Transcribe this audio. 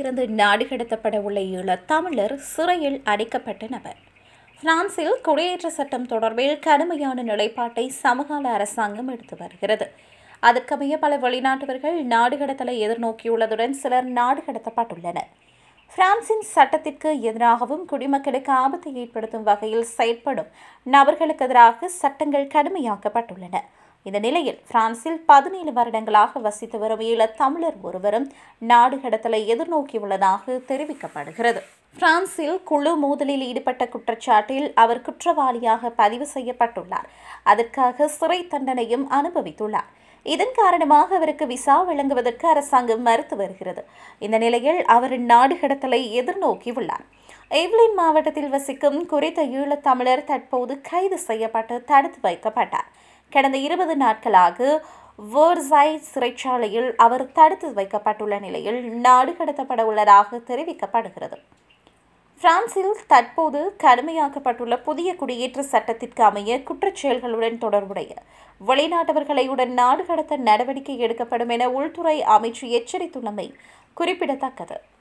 இருந்து நாடு கடத்தப்பட உள்ள ஈழத் தமிழர் சிறையில் அடைக்கப்பட்ட நபர் பிரான்சில் குடியேற்ற சட்டம் தொடர்பில் கடுமையான நிலைப்பாட்டை சமகால அரசாங்கம் எடுத்து வருகிறது அதற்கமைய பல வெளிநாட்டவர்கள் நாடு கடத்தலை எதிர்நோக்கியுள்ளதுடன் சிலர் நாடு கடத்தப்பட்டுள்ளனர் பிரான்சின் சட்டத்திற்கு எதிராகவும் குடிமக்களுக்கு ஆபத்தை ஏற்படுத்தும் வகையில் செயற்படும் நபர்களுக்கு எதிராக சட்டங்கள் கடுமையாக்கப்பட்டுள்ளன இந்த நிலையில் பிரான்சில் பதினேழு வருடங்களாக வசித்து வரும் ஈழத் தமிழர் ஒருவரும் நாடு கடத்தலை எதிர்நோக்கியுள்ளதாக தெரிவிக்கப்படுகிறது பிரான்சில் குழு மோதலில் ஈடுபட்ட குற்றச்சாட்டில் அவர் குற்றவாளியாக பதிவு செய்யப்பட்டுள்ளார் அதற்காக சிறை தண்டனையும் அனுபவித்துள்ளார் இதன் காரணமாக அவருக்கு விசா வழங்குவதற்கு அரசாங்கம் மறுத்து வருகிறது இந்த நிலையில் அவர் நாடு கடத்தலை எதிர்நோக்கியுள்ளார் எவ்லின் மாவட்டத்தில் வசிக்கும் குறித்த ஈழத் தமிழர் தற்போது கைது செய்யப்பட்டு தடுத்து வைக்கப்பட்டார் கடந்த இருபது நாட்களாக வேர்சாய் சிறைச்சாலையில் அவர் தடுத்து வைக்கப்பட்டுள்ள நிலையில் நாடு கடத்தப்பட உள்ளதாக தெரிவிக்கப்படுகிறது பிரான்சில் தற்போது கடுமையாக்கப்பட்டுள்ள புதிய குடியேற்ற சட்டத்திற்கு அமைய குற்றச்செயல்களுடன் தொடர்புடைய வெளிநாட்டவர்களை உடன் நாடு கடத்த நடவடிக்கை எடுக்கப்படும் என உள்துறை அமைச்சு எச்சரித்துள்ளமை குறிப்பிடத்தக்கது